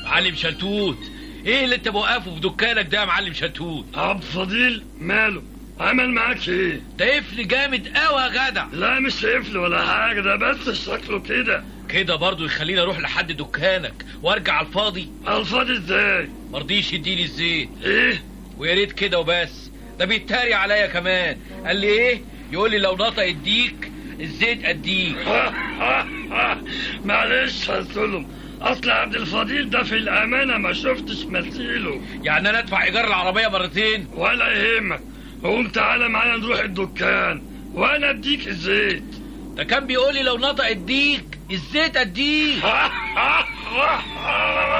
معلم شلتوت ايه اللي انت موقفه في دكانك ده يا معلم شلتوت عبد فضيل ماله عمل معاك ايه ده قفل جامد قوي يا جدع لا مش قفل ولا حاجه ده بس شكله كده كده برضه يخليني اروح لحد دكانك وارجع على الفاضي على الفاضي ازاي مرضيش يديني الزيت ايه ويا ريت كده وبس ده بيتريق عليا كمان قال لي ايه يقول لي لو نطق اديك الزيت اديك معلش هسلم اصل عبد الفضيل ده في الامانه ما شفتش مثيله يعني انا ادفع ايجار العربيه مرتين ولا يهمك قوم تعالى معايا نروح الدكان وانا اديك الزيت ده كان بيقول لي لو نطق اديك الزيت اديك